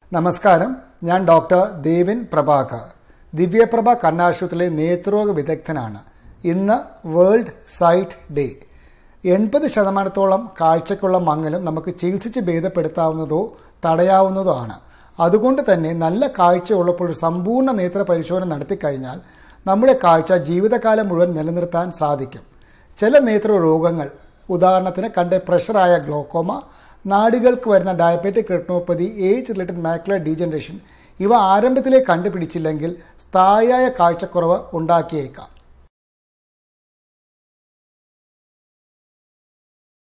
നമസ്കാരം ഞാൻ ഡോക്ടർ ദേവിൻ പ്രഭാകർ ദിവ്യപ്രഭ കണ്ണാശുപത്രിയിലെ നേത്രരോഗ വിദഗ്ധനാണ് ഇന്ന് വേൾഡ് സൈറ്റ് ഡേ എൺപത് ശതമാനത്തോളം കാഴ്ചയ്ക്കുള്ള മങ്ങലും നമുക്ക് ചികിത്സിച്ച് ഭേദപ്പെടുത്താവുന്നതോ തടയാവുന്നതോ ആണ് അതുകൊണ്ട് തന്നെ നല്ല കാഴ്ചയുള്ളപ്പോൾ ഒരു സമ്പൂർണ്ണ നേത്ര പരിശോധന നടത്തിക്കഴിഞ്ഞാൽ നമ്മുടെ കാഴ്ച ജീവിതകാലം മുഴുവൻ നിലനിർത്താൻ സാധിക്കും ചില നേത്ര രോഗങ്ങൾ ഉദാഹരണത്തിന് കണ്ട പ്രഷറായ ഗ്ലോക്കോമ നാടുകൾക്ക് വരുന്ന diabetic retinopathy age related macular degeneration ഇവ ആരംഭത്തിലേ കണ്ടുപിടിച്ചില്ലെങ്കിൽ സ്ഥായിയായ കാഴ്ചക്കുറവ് ഉണ്ടാക്കിയേക്കാം